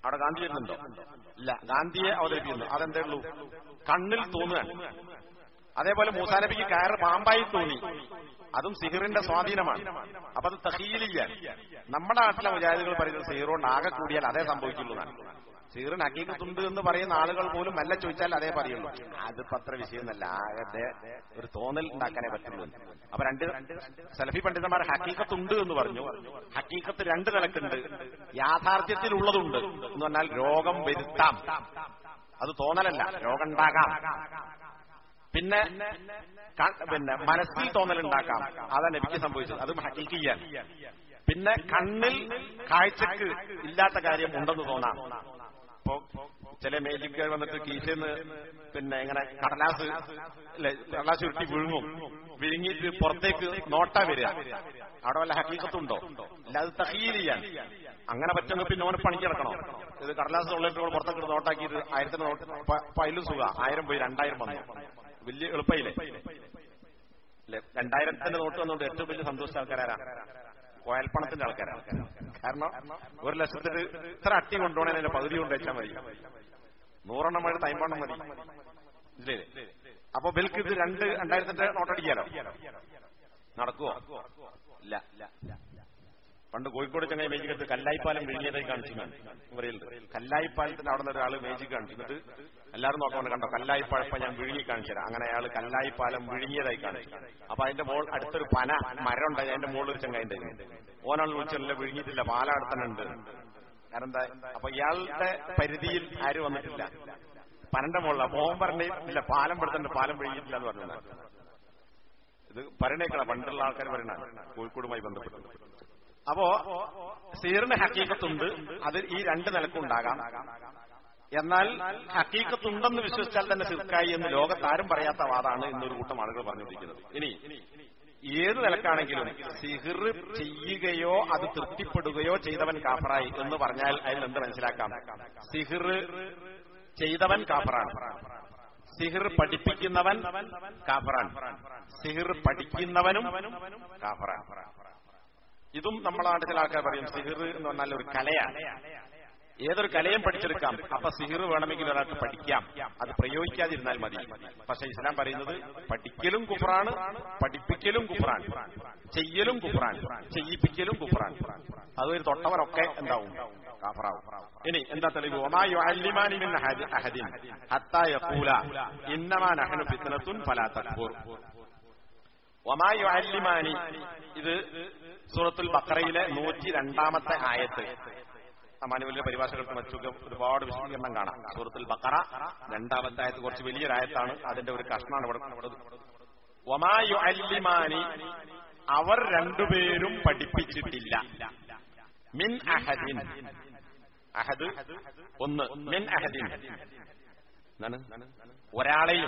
അവിടെ ഗാന്ധി വരുന്നുണ്ടോ ഇല്ല ഗാന്ധിയെ അവതരിപ്പിക്കുന്നു അതെന്തേ ഉള്ളൂ കണ്ണിൽ തോന്നുകയാണ് അതേപോലെ മൂസാനബിക്ക് കയറ് പാമ്പായി തോന്നി അതും സിഹിറിന്റെ സ്വാധീനമാണ് അപ്പൊ അത് തഹീലില്ല നമ്മുടെ നാട്ടിലെ മുജാഹിദുകൾ പറയുന്നത് സിഹിറുകൊണ്ട് ആകെ കൂടിയാൽ അതേ സംഭവിക്കുള്ളൂ എന്നാണ് സിഹിറിന് ഹക്കീക്കത്തുണ്ട് എന്ന് പറയുന്ന ആളുകൾ പോലും മെല്ല ചോദിച്ചാൽ അതേ പറയുള്ളൂ അതിപ്പോ അത്ര വിഷയമൊന്നല്ല ആകെ ഒരു തോന്നൽ ഉണ്ടാക്കാനേ പറ്റുള്ളൂ എന്ന്. അപ്പൊ രണ്ട് സലഫി പണ്ഡിതന്മാർ ഹക്കീക്കത്തുണ്ട് എന്ന് പറഞ്ഞു ഹക്കീക്കത്ത് രണ്ട് നിലക്കുണ്ട് യാഥാർത്ഥ്യത്തിലുള്ളതുണ്ട് എന്ന് പറഞ്ഞാൽ രോഗം വരുത്താം അത് തോന്നലല്ല രോഗം ഉണ്ടാകാം പിന്നെ ക- പിന്നെ മനസ്സിൽ തോന്നലുണ്ടാക്കാം അതാണ് നബിക്ക് സംഭവിച്ചത് അതും ഹക്കീക്കിയാണ് പിന്നെ കണ്ണിൽ കാഴ്ചക്ക് ഇല്ലാത്ത കാര്യം ഉണ്ടെന്ന് തോന്നാം ഇപ്പോ ചില മേജിക്കുകൾ വന്നിട്ട് കീശന്ന് പിന്നെ ഇങ്ങനെ കടലാസ് അല്ലെ കടലാസ് ഉരുട്ടി വിഴുങ്ങും വിഴുങ്ങിയിട്ട് പുറത്തേക്ക് നോട്ട വരിക അവിടെ വല്ല ഹക്കീക്കത്തുണ്ടോ ഇല്ല അത് തഹീൽ ചെയ്യാൻ അങ്ങനെ പറ്റുമെങ്കിൽ പിന്നെ ഓനെ പണിക്ക് കിടക്കണോ ഇത് കടലാസ് ഉള്ളിട്ട് പുറത്തേക്ക് നോട്ടാക്കിയിട്ട് ആയിരത്തിന് നോട്ട് ഇപ്പൊ- ഇപ്പൊ അതിലും സുഖ ആയിരം പോയി രണ്ടായിരം വന്നു വലിയ എളുപ്പയില്ലേ അല്ലെ രണ്ടായിരത്തിന്റെ നോട്ട് വന്നുകൊണ്ട് ഏറ്റവും വലിയ സന്തോഷിച്ച ആൾക്കാരാരാ കോയൽപ്പണത്തിന്റെ ആൾക്കാരാണ് കാരണം ഒരു ലക്ഷത്തിന് ഇത്ര അട്ടി കൊണ്ടുപോകണേ അതിന്റെ പകുതി കൊണ്ട് വെച്ചാൽ മതി നൂറെണ്ണം മഴ തൈമ്പണ്ണം മതി ഇല്ലേ അപ്പൊ ബിൽക്ക് ഇത് രണ്ട് രണ്ടായിരത്തിന്റെ നോട്ടടിക്കാലോ നടക്കുവോ ഇല്ല പണ്ട് കോഴിക്കോട് ചങ്ങായി മേജിക്കത്ത് കല്ലായിപ്പാലം വിഴുങ്ങിയതായി കാണിച്ചു ഞാൻ പറയുന്നത് കല്ലായിപ്പാലത്തിന് അവിടെ നിന്ന് ഒരാൾ മേജിക്ക് കാണിച്ചു എന്നിട്ട് എല്ലാവരും നോക്കാൻ കണ്ടോ കല്ലായിപ്പാഴപ്പം ഞാൻ വിഴുങ്ങി കാണിച്ചു തരാം അങ്ങനെ അയാൾ കല്ലായിപ്പാലം വിഴുങ്ങിയതായി കാണിച്ചു അപ്പൊ അതിന്റെ മോൾ അടുത്തൊരു പന മരം ഉണ്ടായി അതിന്റെ മുകളിൽ ഒരു ചങ്ങായി ഉണ്ടായിരുന്നു ഓനാൾ വിളിച്ചില്ല വിഴുങ്ങിയിട്ടില്ല പാല അടുത്തനുണ്ട് കാരണം എന്താ അപ്പൊ ഇയാളുടെ പരിധിയിൽ ആരും വന്നിട്ടില്ല പനന്റെ മുകളില മോഹൻ പറഞ്ഞ ഇല്ല പാലം പെടുത്തണ്ട് പാലം വിഴുങ്ങിയിട്ടില്ല എന്ന് പറഞ്ഞു ഇത് പറയണേക്കണ പണ്ടുള്ള ആൾക്കാർ പറയണ കോഴിക്കോടുമായി ബന്ധപ്പെട്ട് അപ്പോ സീറിന് ഹക്കീക്കത്തുണ്ട് അത് ഈ രണ്ട് നിലക്കുണ്ടാകാം എന്നാൽ ഹക്കീക്കത്തുണ്ടെന്ന് വിശ്വസിച്ചാൽ തന്നെ സിർക്കായി എന്ന് ലോകത്താരും പറയാത്ത വാദമാണ് എന്നൊരു കൂട്ടം ആളുകൾ പറഞ്ഞുകൊണ്ടിരിക്കുന്നത് ഇനി ഏത് നിലക്കാണെങ്കിലും സിഹിർ ചെയ്യുകയോ അത് തൃപ്തിപ്പെടുകയോ ചെയ്തവൻ കാഫറായി എന്ന് പറഞ്ഞാൽ അതിൽ എന്ത് മനസ്സിലാക്കാം സിഹിർ ചെയ്തവൻ കാഫറാണ് സിഹിർ പഠിപ്പിക്കുന്നവൻ കാഫറാണ് സിഹിർ പഠിക്കുന്നവനും കാഫറാണ് ഇതും നമ്മളെ നാട്ടിൽ ചില ആൾക്കാർ പറയും സിഹിർ എന്ന് പറഞ്ഞാൽ ഒരു കലയാണ് ഏതൊരു കലയും പഠിച്ചെടുക്കാം അപ്പൊ സിഹിർ വേണമെങ്കിൽ ഒരാൾക്ക് പഠിക്കാം അത് പ്രയോഗിക്കാതിരുന്നാൽ മതി പക്ഷെ ഇസ്ലാം പറയുന്നത് പഠിക്കലും കുഫറാണ് പഠിപ്പിക്കലും കുഫറാണ് ചെയ്യലും കുഫറാണ് ചെയ്യിപ്പിക്കലും കുഫറാണ് അതൊരു തൊട്ടവരൊക്കെ എന്താവും കാഫറാവും ഇനി എന്താ തെളിവ് ഒമായു അല്ലിമാനി മിൻ അഹദി- അഹദിൻ ഹത്താ യഖൂല ഇന്നമാ നഹ്നു ഫിത്നത്തുൻ ഫലാ തക്ഫുർ ഒമായു അല്ലിമാനി ഇത് സൂറത്തുൽ ബക്കറയിലെ നൂറ്റി രണ്ടാമത്തെ ആയത്ത് മാനുവലിന്റെ പരിഭാഷകൾക്ക് മറ്റൊക്കെ ഒരുപാട് വിശദീകരണം കാണാം സൂറത്തുൽ ബക്കറ രണ്ടാമത്തെ ആയത്ത് കുറച്ച് വലിയൊരായത്താണ് അതിന്റെ ഒരു കഷ്ണമാണ് ഇവിടെ ഉള്ളത് ഒമായു അല്ലിമാനി അവർ രണ്ടുപേരും പഠിപ്പിച്ചിട്ടില്ല മിൻ അഹദിൻ അഹദ് ഒന്ന് മിൻ അഹദിൻ എന്താണ് ഒരാളെയും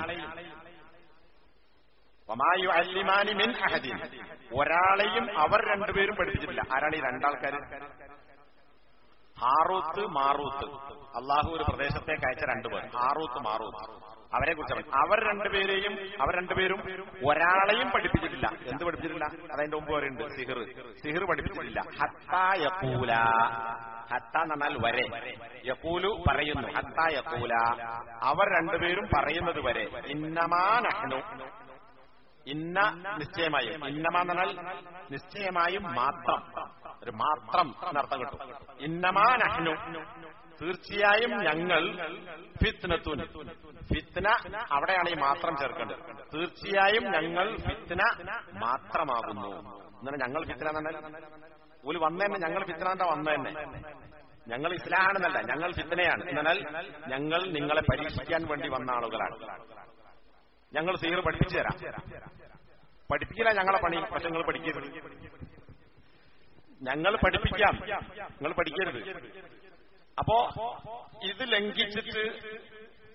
വമായു അല്ലിമാനി മിൻ അഹദിൻ ഒരാളെയും അവർ രണ്ടുപേരും പഠിപ്പിച്ചിട്ടില്ല ആരാണ് ഈ രണ്ടാൾക്കാര് ഹാറൂത്ത് മാറൂത്ത് അള്ളാഹു ഒരു പ്രദേശത്തേക്ക് അയച്ച രണ്ടുപേർ ഹാറൂത്ത് മാറൂത്ത് അവരെ കുറിച്ചാണ് അവർ രണ്ടുപേരെയും അവർ രണ്ടുപേരും ഒരാളെയും പഠിപ്പിച്ചിട്ടില്ല എന്ത് പഠിപ്പിച്ചിട്ടില്ല അതതിന്റെ മുമ്പ് പറയുന്നുണ്ട് സിഹിർ സിഹിർ പഠിപ്പിച്ചിട്ടില്ല ഹത്താ യക്കൂല ഹത്ത എന്ന് പറഞ്ഞാൽ വരെ യക്കൂലു പറയുന്നു ഹത്താ യക്കൂല അവർ രണ്ടുപേരും പറയുന്നത് വരെ ഇന്നമാ നഹ്നു ഇന്ന നിശ്ചയമായും ഇന്നമാന്ന് പറഞ്ഞാൽ നിശ്ചയമായും മാത്രം ഒരു മാത്രം എന്നർത്ഥം കിട്ടും ഇന്നമാ നഹ്നു തീർച്ചയായും ഞങ്ങൾ ഫിത്നത്തുൻ ഫിത്ന അവിടെയാണ് ഈ മാത്രം ചേർക്കേണ്ടത് തീർച്ചയായും ഞങ്ങൾ ഫിത്ന മാത്രമാകുന്നു എന്നാൽ ഞങ്ങൾ ഫിത്ന എന്ന് പറഞ്ഞാൽ ഒരു വന്നതന്നെ ഞങ്ങൾ ഫിത്ന എന്താ വന്നതന്നെ ഞങ്ങൾ ഇസ്ലാമാണെന്നല്ല ഞങ്ങൾ ഫിത്നയാണ് എന്നാൽ ഞങ്ങൾ നിങ്ങളെ പരീക്ഷിക്കാൻ വേണ്ടി വന്ന ആളുകളാണ് ഞങ്ങൾ സീർ പഠിപ്പിച്ചു തരാം പഠിപ്പിക്കില്ല ഞങ്ങളെ പണി പക്ഷെ നിങ്ങൾ പഠിക്കരുത് ഞങ്ങൾ പഠിപ്പിക്കാം നിങ്ങൾ പഠിക്കരുത് അപ്പോ ഇത് ലംഘിച്ചിട്ട്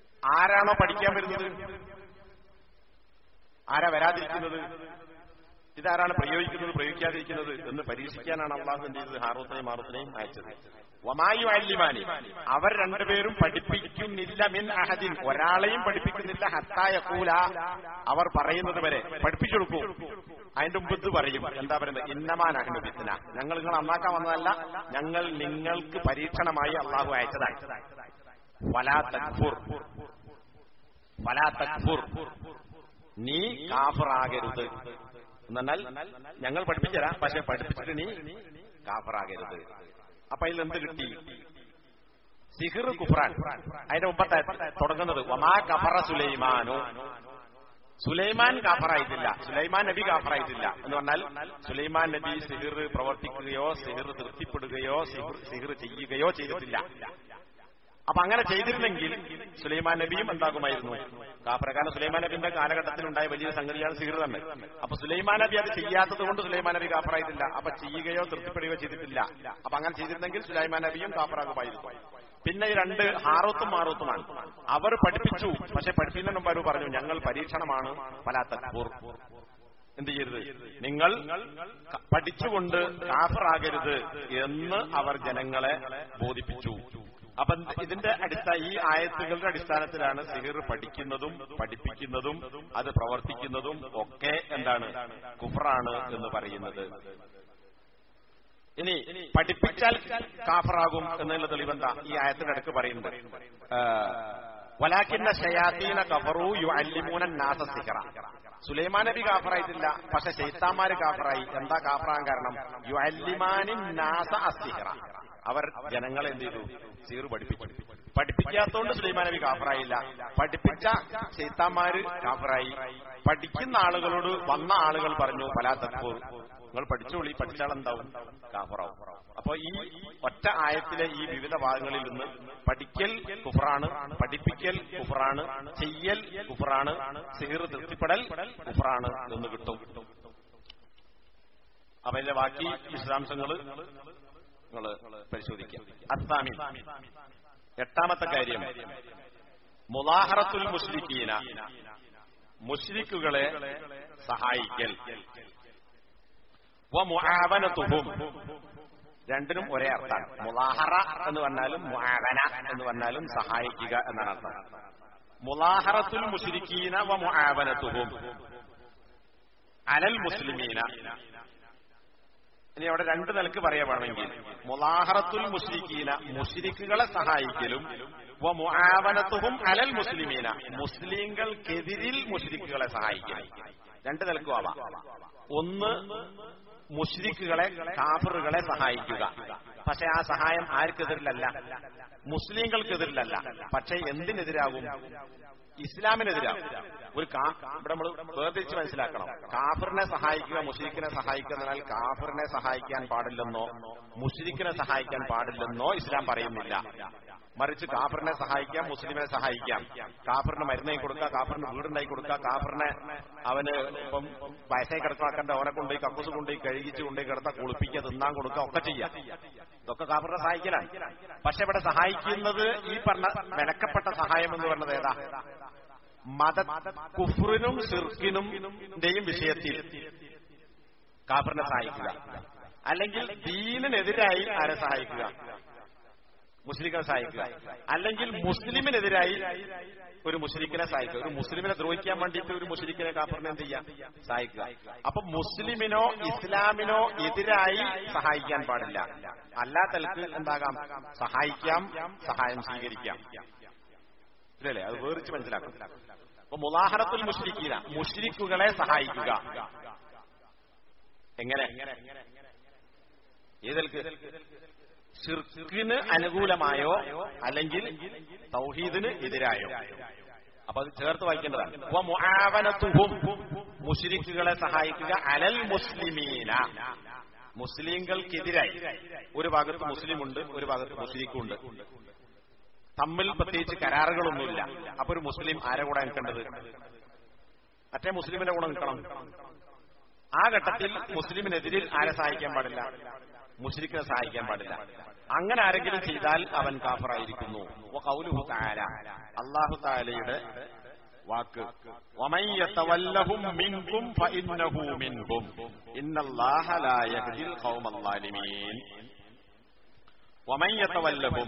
ആരാണോ പഠിക്കാൻ വരുന്നത് ആരാ വരാതിരിക്കുന്നത് ഇതാരാണ് പ്രയോഗിക്കുന്നത് പ്രയോഗിക്കാതിരിക്കുന്നത് എന്ന് പരീക്ഷിക്കാനാണ് അള്ളാഹു എന്ത് ചെയ്തത് ഹാറൂത്തിനെയും മാറൂത്തിനെയും അയച്ചത് വമായു അല്ലിമാനി അവർ രണ്ടുപേരും പഠിപ്പിക്കുന്നില്ല മിൻ അഹദിൻ ഒരാളെയും പഠിപ്പിക്കുന്നില്ല ഹത്തായ കൂല അവർ പറയുന്നത് വരെ പഠിപ്പിച്ചു കൊടുക്കൂ അതിന്റെ മുമ്പ് ഇത് പറയും എന്താ പറയുന്നത് ഇന്നമാൻ അഹ്നുബിത്തിന ഞങ്ങൾ നിങ്ങൾ നന്നാക്കാൻ വന്നതല്ല ഞങ്ങൾ നിങ്ങൾക്ക് പരീക്ഷണമായി അള്ളാഹു അയച്ചതായി വലാ തക്ഫുർ വലാ തക്ഫുർ നീ കാഫറാകരുത് എന്നാൽ ഞങ്ങൾ പഠിപ്പിച്ചുതരാം പക്ഷെ പഠിപ്പിച്ചിട്ട് നീ കാഫറാകരുത് അപ്പൊ അതിൽ എന്ത് കിട്ടി സിഹിർ കുഫ്രാൻ അതിന്റെ മുമ്പത്തെ തുടങ്ങുന്നത് വമാ കഫറ സുലൈമാനു സുലൈമാൻ കാഫറായിട്ടില്ല സുലൈമാൻ നബി കാഫറായിട്ടില്ല എന്ന് പറഞ്ഞാൽ സുലൈമാൻ നബി സിഹിർ പ്രവർത്തിക്കുകയോ സിഹിർ തൃപ്തിപ്പെടുകയോ സിഹിർ ചെയ്യുകയോ ചെയ്തിട്ടില്ല അപ്പൊ അങ്ങനെ ചെയ്തിരുന്നെങ്കിൽ സുലൈമാൻ നബിയും എന്താകുമായിരുന്നു കാപ്രകാരം സുലൈമാൻ നബിന്റെ കാലഘട്ടത്തിൽ ഉണ്ടായ വലിയ സംഗതിയാണ് സിഹിർ തന്നെ അപ്പൊ സുലൈമാൻ നബി അത് ചെയ്യാത്തത് കൊണ്ട് സുലൈമാൻ നബി കാഫറായിട്ടില്ല അപ്പൊ ചെയ്യുകയോ തൃപ്തിപ്പെടുകയോ ചെയ്തിട്ടില്ല അപ്പൊ അങ്ങനെ ചെയ്തിരുന്നെങ്കിൽ സുലൈമാൻ നബിയും കാഫറാകുമായിരുന്നു പിന്നെ ഈ രണ്ട് ഹാറൂത്തും മാറൂത്തുമാണ് അവർ പഠിപ്പിച്ചു പക്ഷെ പഠിപ്പിക്കുന്നതിന് മുമ്പ് അവർ പറഞ്ഞു ഞങ്ങൾ പരീക്ഷണമാണ് പലാത്തക്കൂർ എന്ത് ചെയ്യരുത് നിങ്ങൾ പഠിച്ചുകൊണ്ട് കാഫറാകരുത് എന്ന് അവർ ജനങ്ങളെ ബോധിപ്പിച്ചു അപ്പൊ ഇതിന്റെ അടിസ്ഥാന ഈ ആയത്തുകളുടെ അടിസ്ഥാനത്തിലാണ് സിഹിർ പഠിക്കുന്നതും പഠിപ്പിക്കുന്നതും അത് പ്രവർത്തിക്കുന്നതും ഒക്കെ എന്താണ് കുഫറാണ് എന്ന് പറയുന്നത് ഇനി പഠിപ്പിച്ചാൽ കാഫറാകും എന്നുള്ള തെളിവെന്താ ഈ ആയത്തിന്റെ അടുക്ക് പറയുന്നത് വലാക്കിന്ന ഷയാത്തീന കഫറു യു അല്ലിമൂന നാസ സിഹറ സുലൈമാൻ നബി കാഫറായിട്ടില്ല പക്ഷെ ശൈത്താന്മാര് കാഫറായി എന്താ കാഫറാൻ കാരണം യു അല്ലിമാനി നാസ അസിഹറ അവർ ജനങ്ങളെ എന്ത് ചെയ്തു സീർ പഠിപ്പിച്ചു പഠിപ്പിക്കാത്തോണ്ട് സുലൈമാൻ നബി കാഫറായില്ല പഠിപ്പിച്ച ചൈത്താന്മാര് കാഫറായി പഠിക്കുന്ന ആളുകളോട് വന്ന ആളുകൾ പറഞ്ഞു പലാത്തക്കൂർ നിങ്ങൾ പഠിച്ചോളി പഠിച്ചാൽ എന്താവും കാഫറാവും അപ്പൊ ഈ ഒറ്റ ആയത്തിലെ ഈ വിവിധ ഭാഗങ്ങളിൽ നിന്ന് പഠിക്കൽ കുഫറാണ് പഠിപ്പിക്കൽ കുഫറാണ് ചെയ്യൽ കുഫറാണ് സിഹിർ തൃപ്തിപ്പെടൽ കുഫറാണ് എന്ന് കിട്ടും അപ്പൊ അതിന്റെ ബാക്കി വിശദാംശങ്ങൾ നിങ്ങൾ പരിശോധിക്കാം അസ്താമി എട്ടാമത്തെ കാര്യം മുലാഹറത്തുൽ മുസ്ലിക്കീന മുസ്ലിക്കുകളെ സഹായിക്കൽ മുആവനത്തുഹും രണ്ടിനും ഒരേ അർത്ഥം മുലാഹറ എന്ന് പറഞ്ഞാലും മുആവന എന്ന് പറഞ്ഞാലും സഹായിക്കുക എന്നാണ് അർത്ഥം മുലാഹറത്തുൽ മുസ്ലിക്കീന വ മുആവനത്തുഹും അലൽ മുസ്ലിമീന ഇനി അവിടെ രണ്ട് നിലക്ക് പറയുകയാണെങ്കിൽ മുലാഹറത്തുൽ മുസ്ലിക്കീന മുസ്ലിക്കുകളെ സഹായിക്കലും വ മുആവനത്തുഹും അലൽ മുസ്ലിമീന മുസ്ലിങ്ങൾക്കെതിരിൽ മുസ്ലിക്കുകളെ സഹായിക്കലും രണ്ട് നിലക്കും ആവാം ഒന്ന് മുസ്ലിക്കുകളെ കാഫറുകളെ സഹായിക്കുക പക്ഷെ ആ സഹായം ആർക്കെതിരിലല്ല മുസ്ലിങ്ങൾക്കെതിരിലല്ല പക്ഷെ എന്തിനെതിരാകും ഇസ്ലാമിനെതിരാകും ഒരു ഇവിടെ നമ്മൾ വേർതിരിച്ച് മനസ്സിലാക്കണം കാഫറിനെ സഹായിക്കുക മുസ്ലിക്കിനെ സഹായിക്കുക എന്നാൽ കാഫറിനെ സഹായിക്കാൻ പാടില്ലെന്നോ മുസ്ലിക്കിനെ സഹായിക്കാൻ പാടില്ലെന്നോ ഇസ്ലാം പറയുന്നില്ല മറിച്ച് കാഫറിനെ സഹായിക്കാം മുസ്ലിമിനെ സഹായിക്കാം കാഫറിന് മരുന്നായി കൊടുക്കുക കാഫറിന് വീടുണ്ടായി കൊടുക്കുക കാഫറിനെ അവന് ഇപ്പം വയസ്സായി കിടക്കാക്കണ്ട അവനെ കൊണ്ടുപോയി കക്കൂസ് കൊണ്ടുപോയി കഴുകിച്ച് കൊണ്ടുപോയി കിടത്താ കുളിപ്പിക്കുക തിന്നാൻ കൊടുക്കുക ഒക്കെ ചെയ്യാം ഇതൊക്കെ കാഫറിനെ സഹായിക്കലാണ് പക്ഷെ ഇവിടെ സഹായിക്കുന്നത് ഈ പറഞ്ഞ വിലക്കപ്പെട്ട സഹായം എന്ന് പറഞ്ഞത് ഏതാ മത കുഫറിനും സിർക്കിനും വിഷയത്തിൽ കാഫറിനെ സഹായിക്കുക അല്ലെങ്കിൽ ദീനിനെതിരായി ആരെ സഹായിക്കുക മുസ്ലിങ്ങളെ സഹായിക്കുക അല്ലെങ്കിൽ മുസ്ലിമിനെതിരായി ഒരു മുസ്ലിക്കിനെ സഹായിക്കുക ഒരു മുസ്ലിമിനെ ദ്രോഹിക്കാൻ വേണ്ടിയിട്ട് ഒരു മുസ്ലിക്കിനെ കാപ്പറിനെ എന്ത് ചെയ്യാം സഹായിക്കുക അപ്പൊ മുസ്ലിമിനോ ഇസ്ലാമിനോ എതിരായി സഹായിക്കാൻ പാടില്ല അല്ലാത്തൽക്ക് എന്താകാം സഹായിക്കാം സഹായം സ്വീകരിക്കാം ഇല്ലല്ലേ അത് വേറിച്ച് മനസ്സിലാക്കും അപ്പൊ മുലാഹറത്തുൽ മുഷ്രിഖീന മുഷ്രിഖുകളെ സഹായിക്കുക എങ്ങനെ ഏതൽക്ക് ഷിർക്കിന് അനുകൂലമായോ അല്ലെങ്കിൽ തൗഹീദിന് എതിരായോ അപ്പൊ അത് ചേർത്ത് വായിക്കേണ്ടതാണ് മുഷിരിക്കുകളെ സഹായിക്കുക അലൽ മുസ്ലിമീന മുസ്ലിങ്ങൾക്കെതിരായി ഒരു ഭാഗത്ത് മുസ്ലിമുണ്ട് ഒരു ഭാഗത്ത് മുസ്ലിക്കുണ്ട് തമ്മിൽ പ്രത്യേകിച്ച് കരാറുകളൊന്നുമില്ല അപ്പൊ ഒരു മുസ്ലിം ആരെ കൂടെ നിൽക്കേണ്ടത് മറ്റേ മുസ്ലിമിന്റെ കൂടെ നിൽക്കണം ആ ഘട്ടത്തിൽ മുസ്ലിമിനെതിരിൽ ആരെ സഹായിക്കാൻ പാടില്ല മുസ്ലിക്കിനെ സഹായിക്കാൻ പാടില്ല അങ്ങനെ ആരെങ്കിലും ചെയ്താൽ അവൻ കാഫറായിരിക്കുന്നു കൗലുഹു താല അള്ളാഹു താലയുടെ വാക്ക് വമൻ യതവല്ലഹും മിൻകും ഫഇന്നഹു മിൻഹും ഇന്നല്ലാഹ ലാ യഹ്ദിൽ ഖൗമൽ ളാലിമീൻ വമൻ യതവല്ലഹും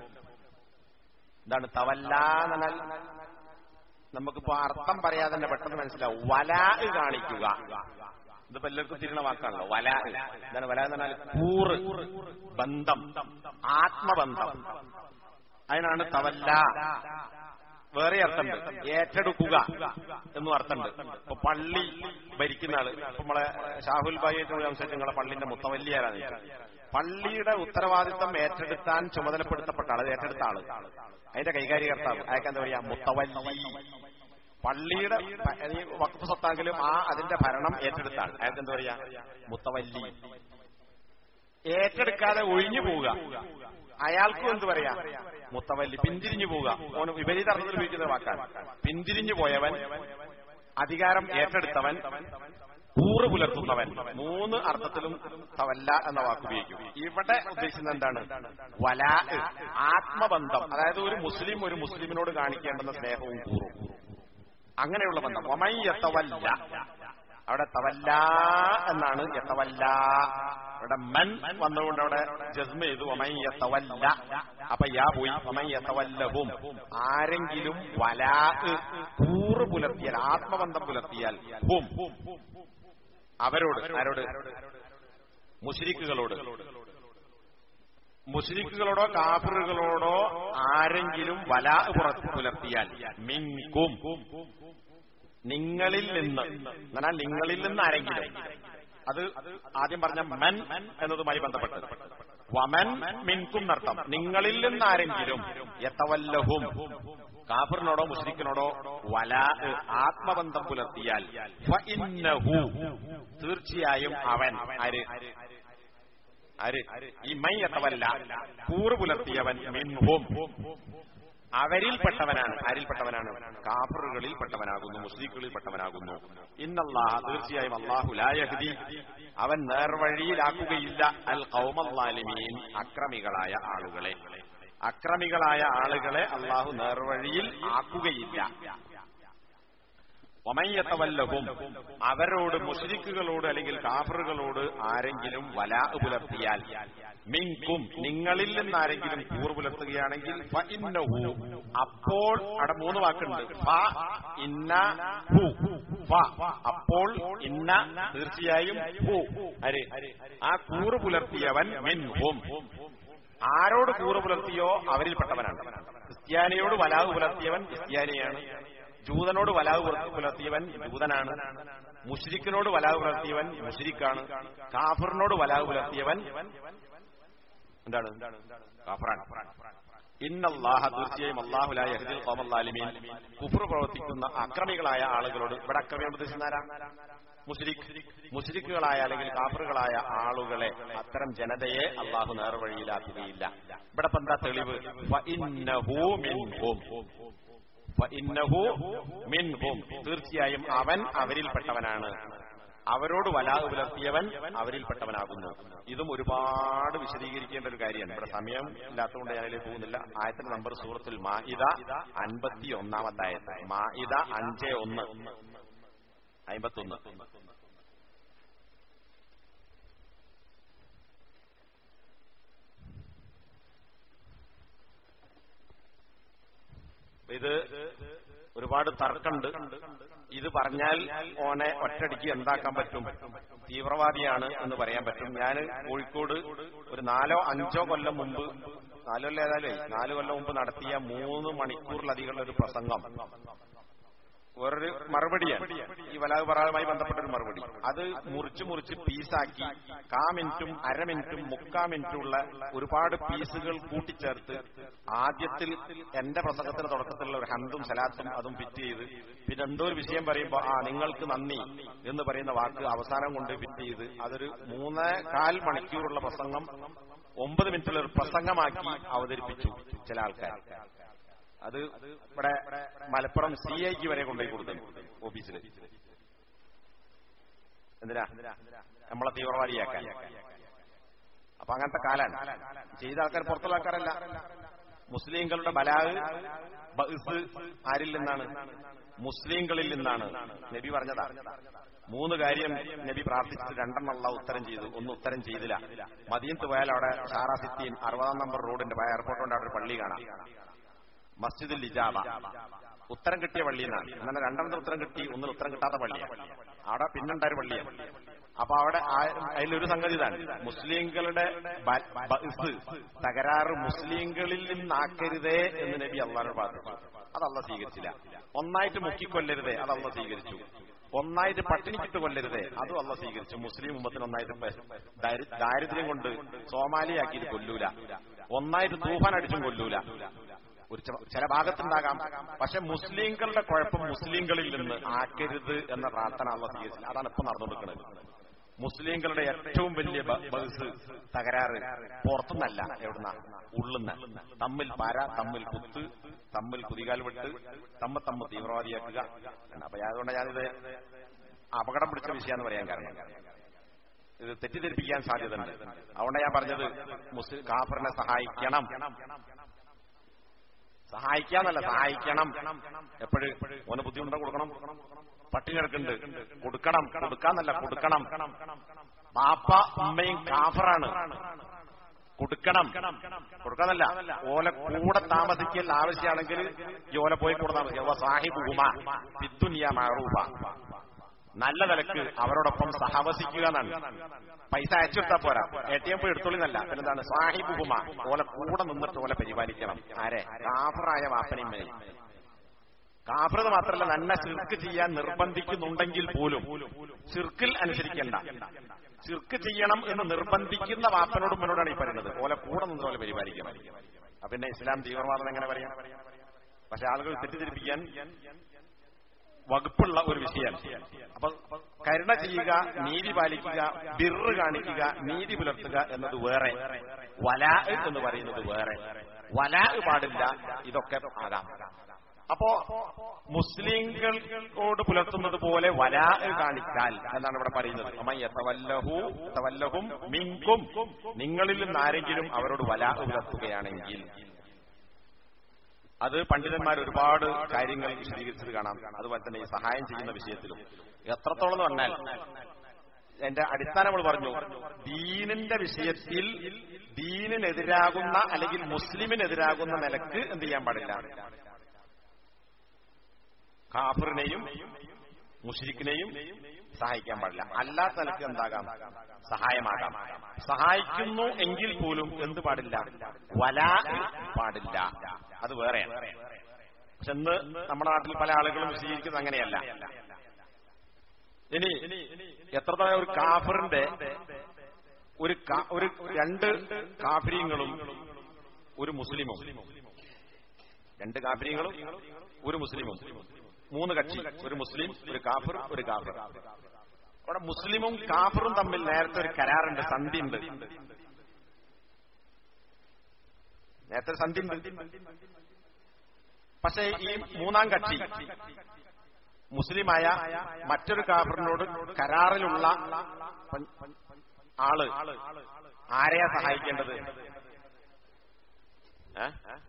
എന്താണ് തവല്ല എന്നാൽ നമുക്കിപ്പോ അർത്ഥം പറയാതെ തന്നെ പെട്ടെന്ന് മനസ്സിലാവും വലാ കാണിക്കുക ഇതിപ്പോ എല്ലാവർക്കും തിരിഞ്ഞ വാക്കാണല്ലോ വലാ എന്താണ് വല എന്ന് പറഞ്ഞാൽ കൂറ് ബന്ധം ആത്മബന്ധം അതിനാണ് തവല്ല വേറെ അർത്ഥമുണ്ട് ഏറ്റെടുക്കുക എന്നും അർത്ഥമുണ്ട് ഇപ്പൊ പള്ളി ഭരിക്കുന്ന ആള് ഇപ്പൊ നമ്മളെ ഷാഹുൽ ഭായിയായിട്ട് സംസാരിച്ച് നിങ്ങളെ പള്ളിന്റെ മുത്തവല്ലിയാരാണ് പള്ളിയുടെ ഉത്തരവാദിത്തം ഏറ്റെടുത്താൻ ചുമതലപ്പെടുത്തപ്പെട്ട ആള് ഏറ്റെടുത്ത ആള് അതിന്റെ കൈകാര്യകർത്താവ് അയാൾക്ക് എന്താ പറയാ മുത്തവല്ലി പള്ളിയുടെ ഈ വഖഫ് സ്വത്താണെങ്കിലും ആ അതിന്റെ ഭരണം ഏറ്റെടുത്ത ആൾ അയാൾക്ക് എന്താ പറയാ മുത്തവല്ലി ഏറ്റെടുക്കാതെ ഒഴിഞ്ഞു പോവുക അയാൾക്കും എന്ത് പറയാ മുത്തവല്ലി പിന്തിരിഞ്ഞു പോവുക ഓന് വിപരീത അർത്ഥത്തിൽ ഉപയോഗിക്കുന്ന വാക്കാണ് പിന്തിരിഞ്ഞു പോയവൻ അധികാരം ഏറ്റെടുത്തവൻ കൂറ് പുലർത്തുന്നവൻ മൂന്ന് അർത്ഥത്തിലും തവല്ല എന്ന വാക്ക് ഉപയോഗിക്കും ഇവിടെ ഉദ്ദേശിക്കുന്നത് എന്താണ് വലാ ആത്മബന്ധം അതായത് ഒരു മുസ്ലിം ഒരു മുസ്ലിമിനോട് കാണിക്കേണ്ടുന്ന സ്നേഹവും കൂറും അങ്ങനെയുള്ള ബന്ധം ഒമൈ യത്തവല്ല അവിടെ തവല്ല എന്നാണ് യത്തവല്ല ഇവിടെ മൻ വന്നുകൊണ്ട് അവിടെ ജസ്മ ചെയ്തു ഒമൈ യത്തവല്ല അപ്പൊ യാ പോയി ഒമൈ യത്തവല്ലഹും ആരെങ്കിലും വലാ കൂറ് പുലർത്തിയാൽ ആത്മബന്ധം പുലർത്തിയാൽ ഹും അവരോട് ആരോട് മുഷിരിക്കുകളോട് മുഷിരിക്കുകളോടോ കാഫിറുകളോടോ ആരെങ്കിലും വലാ പുറത്ത് പുലർത്തിയാൽ മിൻകും നിങ്ങളിൽ നിന്ന് എന്നാൽ നിങ്ങളിൽ നിന്ന് ആരെങ്കിലും അത് ആദ്യം പറഞ്ഞ മൻ എന്നതുമായി ബന്ധപ്പെട്ട് വമൻ മിൻകും നർത്ഥം നിങ്ങളിൽ നിന്ന് ആരെങ്കിലും യത്തവല്ലഹും കാഫറിനോടോ മുസ്ലിക്കിനോടോ വല ആത്മബന്ധം പുലർത്തിയാൽ ഫഇന്നഹു തീർച്ചയായും അവൻ ആര് ആര് ഈ മയ്യത്തവല്ല കൂറ് പുലർത്തിയവൻ മിൻഹും അവരിൽപ്പെട്ടവനാണ് ആരിൽപ്പെട്ടവനാണ് കാഫറുകളിൽ പെട്ടവനാകുന്നു മുസ്ലിക്കുകളിൽ പെട്ടവനാകുന്നു ഇന്നല്ലാഹ തീർച്ചയായും അള്ളാഹു ലായഹ്ദി അവൻ നേർവഴിയിലാക്കുകയില്ല അൽ കൗമല്ലാലിമീൻ അക്രമികളായ ആളുകളെ അക്രമികളായ ആളുകളെ അള്ളാഹു നേർവഴിയിൽ ആക്കുകയില്ല ഒമയ്യത്തവല്ലഹും അവരോട് മുസ്ലിക്കുകളോട് അല്ലെങ്കിൽ കാഫറുകളോട് ആരെങ്കിലും വലാ പുലർത്തിയാൽ മിങ്കും നിങ്ങളിൽ നിന്ന് ആരെങ്കിലും കൂർ പുലർത്തുകയാണെങ്കിൽ ഫ ഇന്നഹു അപ്പോൾ അവിടെ മൂന്ന് വാക്കുണ്ട് ഫ ഇന്ന ഹു ഫ അപ്പോൾ ഇന്ന തീർച്ചയായും ഹു അരെ ആ കൂറ് പുലർത്തിയവൻ മിൻഹും ആരോട് കൂറ് പുലർത്തിയോ അവരിൽപ്പെട്ടവനാണ് ക്രിസ്ത്യാനിയോട് വലാവ് പുലർത്തിയവൻ ക്രിസ്ത്യാനിയാണ് ജൂതനോട് വലാവ് പുലർത്തിയവൻ ജൂതനാണ് മുഷ്രിഖിനോട് വലാവ് പുലർത്തിയവൻ മുഷ്രിഖാണ് കാഫറിനോട് വലാവ് പുലർത്തിയവൻ എന്താണ് കാഫറാണ് ഇന്നല്ലാഹ തീർച്ചയായും അള്ളാഹുലായ ഹദിൽ കോമല്ലാലിമീൻ കുഫർ പ്രവർത്തിക്കുന്ന അക്രമികളായ ആളുകളോട് ഇവിടെ അക്രമിയോട് ഉദ്ദേശിച്ചാരാ മുസ്ലിഖ് മുസ്ലിഖുകളായ അല്ലെങ്കിൽ കാഫറുകളായ ആളുകളെ അത്തരം ജനതയെ അള്ളാഹു നേർവഴിയിലാക്കുകയില്ല ഇവിടെ എന്താ തെളിവ് മിൻഹും തീർച്ചയായും അവൻ അവരിൽപ്പെട്ടവനാണ് അവരോട് വലാഹ് പുലർത്തിയവൻ അവരിൽപ്പെട്ടവനാകുന്നു ഇതും ഒരുപാട് വിശദീകരിക്കേണ്ട ഒരു കാര്യമാണ് ഇവിടെ സമയം ഇല്ലാത്തതുകൊണ്ട് ഞാനിലേക്ക് പോകുന്നില്ല ആയത്തിന്റെ നമ്പർ സൂറത്തിൽ മാഇദ അൻപത്തി ഒന്നാമത്തെ ആയത്ത് മാഇദ അഞ്ച് ഒന്ന് അമ്പത്തൊന്ന് ഇത് ഒരുപാട് തർക്കമുണ്ട് ഇത് പറഞ്ഞാൽ ഓനെ ഒറ്റടിക്ക് എന്താക്കാൻ പറ്റും തീവ്രവാദിയാണ് എന്ന് പറയാൻ പറ്റും ഞാൻ കോഴിക്കോട് ഒരു നാലോ അഞ്ചോ കൊല്ലം മുമ്പ് നാലോ കൊല്ലം ഏതായാലും നാല് കൊല്ലം മുമ്പ് നടത്തിയ മൂന്ന് മണിക്കൂറിലധികമുള്ള ഒരു പ്രസംഗം വേറൊരു മറുപടിയാണ് ഈ വലാഹ് പറാവുമായി ബന്ധപ്പെട്ട ഒരു മറുപടി അത് മുറിച്ച് മുറിച്ച് പീസാക്കി കാ മിനിറ്റും അര മിനിറ്റും മുക്കാ മിനിറ്റും ഉള്ള ഒരുപാട് പീസുകൾ കൂട്ടിച്ചേർത്ത് ആദ്യത്തിൽ എന്റെ പ്രസംഗത്തിന്റെ തുടക്കത്തിലുള്ള ഒരു ഹന്തും സലാത്തും അതും ഫിറ്റ് ചെയ്ത് പിന്നെ എന്തോ ഒരു വിഷയം പറയുമ്പോൾ ആ നിങ്ങൾക്ക് നന്ദി എന്ന് പറയുന്ന വാക്ക് അവസാനം കൊണ്ട് ഫിറ്റ് ചെയ്ത് അതൊരു മൂന്നേ കാൽ മണിക്കൂറുള്ള പ്രസംഗം ഒമ്പത് മിനിറ്റുള്ള ഒരു പ്രസംഗമാക്കി അവതരിപ്പിച്ചു ചില ആൾക്കാർ അത് ഇവിടെ മലപ്പുറം സി ഐക്ക് വരെ കൊണ്ടുപോയി കൊടുത്തു ഓഫീസിൽ എന്തിനാ നമ്മളെ തീവ്രവാദിയാക്കാൻ അപ്പൊ അങ്ങനത്തെ കാലാണ് ചെയ്ത ആൾക്കാർ പുറത്തുള്ള ആൾക്കാരല്ല മുസ്ലിങ്ങളുടെ ബലാഗ് ബഅ്സ് ആരിൽ നിന്നാണ് മുസ്ലിങ്ങളിൽ നിന്നാണ് നബി പറഞ്ഞതാ മൂന്ന് കാര്യം നബി പ്രാർത്ഥിച്ചിട്ട് രണ്ടെണ്ണമുള്ള ഉത്തരം ചെയ്തു ഒന്ന് ഉത്തരം ചെയ്തില്ല മദീനത്ത് പോയാൽ അവിടെ ഷാറ സിറ്റീൻ അറുപതാം നമ്പർ റോഡിന്റെ എയർപോർട്ട് കൊണ്ട് അവിടെ ഒരു പള്ളി കാണാം മസ്ജിദുൽ ഇജാബ ഉത്തരം കിട്ടിയ പള്ളിയെന്നാണ് അങ്ങനെ രണ്ടാമത്തെ ഉത്തരം കിട്ടി ഒന്നിൽ ഉത്തരം കിട്ടാത്ത പള്ളിയാണ് അവിടെ പിന്നുണ്ടായ പള്ളിയാണ് അപ്പൊ അവിടെ ആ- അതിലൊരു സംഗതി ഇതാണ് മുസ്ലിങ്ങളുടെ ബ- ബഅ്സ് തകരാറ് മുസ്ലിങ്ങളിൽ നിന്നാക്കരുതേ എന്ന് നബി അള്ളാഹ് പ്രാർത്ഥിച്ചു അത് അള്ള സ്വീകരിച്ചില്ല ഒന്നായിട്ട് മുക്കിക്കൊല്ലരുതേ അത് അള്ള സ്വീകരിച്ചു ഒന്നായിട്ട് പട്ടിണിക്കിട്ട് കൊല്ലരുതേ അതും അള്ള സ്വീകരിച്ചു മുസ്ലിം ഉമ്മത്തിന് ഒന്നായിട്ട് പ- ദാരി- ദാരിദ്ര്യം കൊണ്ട് സോമാലിയാക്കിയിട്ട് കൊല്ലൂല ഒന്നായിട്ട് തൂഫാൻ അടിച്ചും കൊല്ലൂല ഒരു ച- ചില ഭാഗത്തുണ്ടാകാം പക്ഷെ മുസ്ലിങ്ങളുടെ കുഴപ്പം മുസ്ലിങ്ങളിൽ നിന്ന് ആക്കരുത് എന്ന പ്രാർത്ഥന അള്ള സ്വീകരിച്ചില്ല അതാണ് ഇപ്പൊ നടന്നുകൊടുക്കുന്നത് മുസ്ലിങ്ങളുടെ ഏറ്റവും വലിയ ബ- ബസ് തകരാറ് പുറത്തുനിന്നല്ല എവിടുന്ന ഉള്ളുന്ന തമ്മിൽ പാര തമ്മിൽ കുത്ത് തമ്മിൽ കുതികാൽ വിട്ട് തമ്മ തമ്മ തീവ്രവാദിയാക്കുക എന്ന്. അപ്പൊ അതുകൊണ്ട് ഞാനിത് അപകടം പിടിച്ച വിഷയമെന്ന് പറയാൻ കാരണം ഇത് തെറ്റിദ്ധരിപ്പിക്കാൻ സാധ്യതയുണ്ട് അതുകൊണ്ട് ഞാൻ പറഞ്ഞത് മുസ്ലിം കാഫറിനെ സഹായിക്കണം സഹായിക്കാന്നല്ല സഹായിക്കണം എപ്പോഴ് ഓന് ബുദ്ധിമുട്ട് കൊടുക്കണം പട്ടിണി കിടക്കുന്നുണ്ട് കൊടുക്കണം കൊടുക്കാന്നല്ല കൊടുക്കണം ബാപ്പ ഉമ്മയും കാഫറാണ് കൊടുക്കണം കൊടുക്കാന്നല്ല ഓല കൂടെ താമസിക്കൽ ആവശ്യമാണെങ്കിൽ ഈ ഓല പോയി കൂടെ താമസിക്കുക സാഹിബ് ഹുമ പിത്തുനിയ മാറൂബ നല്ല നിലക്ക് അവരോടൊപ്പം സഹവസിക്കുക എന്നാണ് പൈസ അയച്ചെടുത്താ പോരാ എ ടി എം പോയി എടുത്തോളിന്നല്ല പിന്നെന്താണ് സാഹിബ് ഹുമ ഓലെ കൂടെ നിന്നിട്ട് ഓലെ പരിപാലിക്കണം ആരെ കാഫറായ വാപ്പനിമ്മയും കാഫറത് മാത്രമല്ല നന്മ ചിർക്ക് ചെയ്യാൻ നിർബന്ധിക്കുന്നുണ്ടെങ്കിൽ പോലും ചിർക്കിൽ അനുസരിക്കേണ്ട ചിർക്ക് ചെയ്യണം എന്ന് നിർബന്ധിക്കുന്ന വാപ്പനോടും ഉമ്മനോടാണ് ഈ പറയുന്നത് ഓലെ കൂടെ നിന്ന് പോലെ പരിപാലിക്കണം അപ്പൊ പിന്നെ ഇസ്ലാം തീവ്രവാദം എങ്ങനെ പറയാം പക്ഷെ ആളുകൾ തെറ്റിദ്ധരിപ്പിക്കാൻ വകുപ്പുള്ള ഒരു വിഷയമാണ് അപ്പൊ കരുണ ചെയ്യുക നീതി പാലിക്കുക ബിറ് കാണിക്കുക നീതി പുലർത്തുക എന്നത് വേറെ വലാ എന്ന് പറയുന്നത് വേറെ വലാ പാടില്ല ഇതൊക്കെ ആകാം അപ്പോ മുസ്ലിങ്ങളോട് പുലർത്തുന്നത് പോലെ വലാ കാണിച്ചാൽ എന്നാണ് ഇവിടെ പറയുന്നത് അമ്മയത്തവല്ലഹു തവല്ലഹും മിങ്കും നിങ്ങളിൽ നിന്ന് ആരെങ്കിലും അവരോട് വലാ പുലർത്തുകയാണെങ്കിൽ അത് പണ്ഡിതന്മാർ ഒരുപാട് കാര്യങ്ങൾ വിശദീകരിച്ചത് കാണാം അതുപോലെ തന്നെ ഈ സഹായം ചെയ്യുന്ന വിഷയത്തിലും എത്രത്തോളം എന്ന് പറഞ്ഞാൽ എന്റെ അടിസ്ഥാനം നമ്മൾ പറഞ്ഞു ദീനിന്റെ വിഷയത്തിൽ ദീനിനെതിരാകുന്ന അല്ലെങ്കിൽ മുസ്ലിമിനെതിരാകുന്ന നിലക്ക് എന്ത് ചെയ്യാൻ പാടില്ല കാഫറിനെയും മുഷിരിക്കിനെയും സഹായിക്കാൻ പാടില്ല അല്ലാത്ത നിലക്ക് എന്താകാം സഹായമാകാം സഹായിക്കുന്നു എങ്കിൽ പോലും എന്ത് പാടില്ല വലാ പാടില്ല അത് വേറെയാണ് പക്ഷെ ഇന്ന് നമ്മുടെ നാട്ടിൽ പല ആളുകളും വിശദീകരിക്കുന്നത് അങ്ങനെയല്ല ഇനി എത്രത്തോളം ഒരു കാഫറിന്റെ ഒരു കാ- ഒരു രണ്ട് കാഫര്യങ്ങളും ഒരു മുസ്ലിമും രണ്ട് കാഫര്യങ്ങളും ഒരു മുസ്ലിമും മൂന്ന് കക്ഷി ഒരു മുസ്ലിം ഒരു കാഫർ ഒരു കാഫർ അവിടെ മുസ്ലിമും കാഫറും തമ്മിൽ നേരത്തെ ഒരു കരാറുണ്ട് സന്ധി ഉണ്ട് നേരത്തെ ഒരു സന്ധി ഉണ്ട് പക്ഷേ ഈ മൂന്നാം കക്ഷി മുസ്ലിമായ മറ്റൊരു കാഫറിനോട് കരാറിലുള്ള പ- ആള് ആരെയാ സഹായിക്കേണ്ടത് ഏ?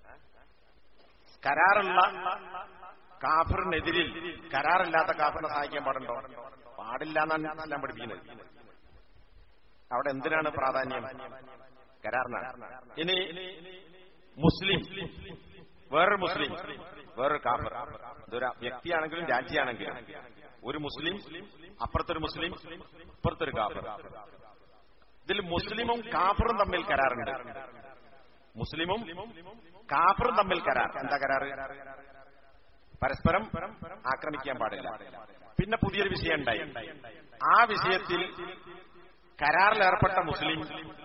കരാറുള്ള കാഫറിനെതിരിൽ കരാറില്ലാത്ത കാഫറിനെ സഹായിക്കാൻ പാടുണ്ടോ പാടില്ല എന്നാണ് ഇസ്ലാം പഠിപ്പിക്കുന്നത് അവിടെ എന്തിനാണ് പ്രാധാന്യം കരാറിനാണ് ഇനി മുസ്ലിം വേറൊരു മുസ്ലിം വേറൊരു കാഫർ ഇതൊരു വ്യക്തിയാണെങ്കിലും രാജ്യമാണെങ്കിലും ഒരു മുസ്ലിം അപ്പുറത്തൊരു മുസ്ലിം ഇപ്പുറത്തൊരു കാഫർ ഇതിൽ മുസ്ലിമും കാഫറും തമ്മിൽ കരാറുണ്ട് മുസ്ലിമും കാഫറും തമ്മിൽ കരാർ എന്താ കരാറ് പരസ്പരം ആക്രമിക്കാൻ പാടില്ല പിന്നെ പുതിയൊരു വിഷയം ഉണ്ടായി ആ വിഷയത്തിൽ കരാറിൽ ഏർപ്പെട്ട മുസ്ലിം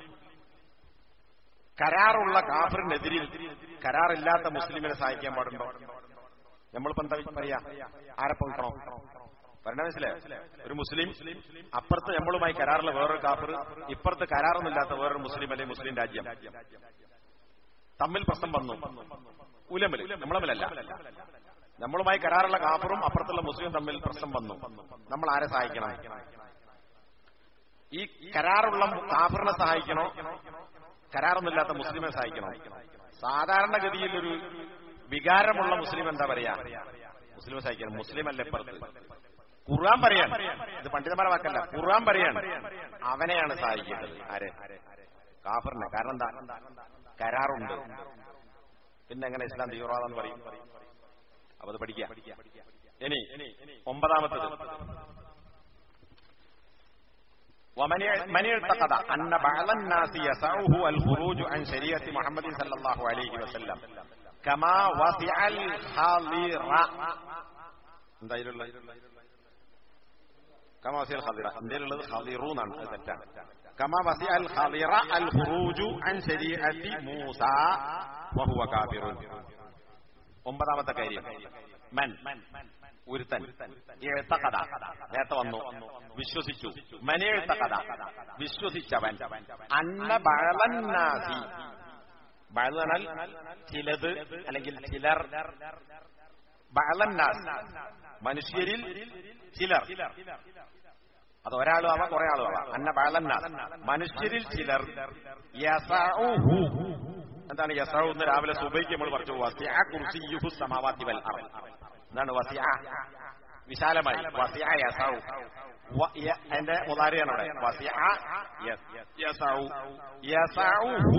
കരാറുള്ള കാഫറിനെതിരിൽ കരാറില്ലാത്ത മുസ്ലിമിനെ സഹായിക്കാൻ പാടുണ്ടോ നമ്മളിപ്പോ എന്താ പറയാ ആരെ പൊങ്കണോ പറഞ്ഞ മനസ്സിലായോ ഒരു മുസ്ലിം അപ്പുറത്ത് നമ്മളുമായി കരാറുള്ള വേറൊരു കാഫർ ഇപ്പുറത്ത് കരാറൊന്നുമില്ലാത്ത വേറൊരു മുസ്ലിം അല്ലെങ്കിൽ മുസ്ലിം രാജ്യം തമ്മിൽ പ്രശ്നം വന്നു ഉലമില് നമ്മളമിലല്ല നമ്മളുമായി കരാറുള്ള കാഫറും അപ്പുറത്തുള്ള മുസ്ലിം തമ്മിൽ പ്രശ്നം വന്നു നമ്മൾ ആരെ സഹായിക്കണം ഈ കരാറുള്ള കാഫറിനെ സഹായിക്കണോ കരാറൊന്നുമില്ലാത്ത മുസ്ലിമെ സഹായിക്കണോ സാധാരണഗതിയിൽ ഒരു വികാരമുള്ള മുസ്ലിം എന്താ പറയാ മുസ്ലിം സഹിക്കാൻ മുസ്ലിം അല്ല ഇപ്പുറത്ത് ഖുർആൻ പറയാണ് ഇത് പണ്ഡിതന്മാരെ വാക്കല്ല ഖുർആൻ പറയാണ് അവനെയാണ് സഹായിക്കേണ്ടത് ആര് കാഫറിനെ കാരണം എന്താ കരാറുണ്ട് പിന്നെ എങ്ങനെ ഇസ്ലാം തീവ്രവാദം പറയും അപ്പൊ അത് പഠിക്കാം ഇനി ഒമ്പതാമത്തത് ومن من اعتقد أن بعض الناس يسعه الخروج عن شريعة محمد صلى الله عليه وسلم كما وسع الخضر എന്തായാലും كما وسع الخضر എന്തായാലും خضرو എന്നാണ് അത് തെറ്റാണ് كما وسع الخضر الخروج عن شريعة موسى وهو كافر ഒമ്പതാമത്തെ കാര്യം മൻ ഒരുത്തൻ എഴുത്തകഥ നേരത്തെ വന്നു വിശ്വസിച്ചു മനയെഴുത്തകഥ വിശ്വസിച്ചവൻ അന്ന ബഴവന്നാസി ബഴന്നാൽ ചിലത് അല്ലെങ്കിൽ ചിലർ ബഴവന്നാസ് മനുഷ്യരിൽ ചിലർ അത് ഒരാളും ആവാം കുറെ ആളും ആവാം അന്ന ബഴവന്നാസ് മനുഷ്യരിൽ ചിലർ യസഉഹു എന്താണ് യസഉ എന്ന് രാവിലെ സുബൈക്ക് നമ്മൾ പറഞ്ഞു വസിഅ കുർസിയുഹു സമാവാതി വൽ അർദ് എന്താണ് വസിയ വിശാലമായി വസിയ യസൗ എന്റെ മുതാരിയാണ് അവിടെ വസിയ യസൗ യസൗഹു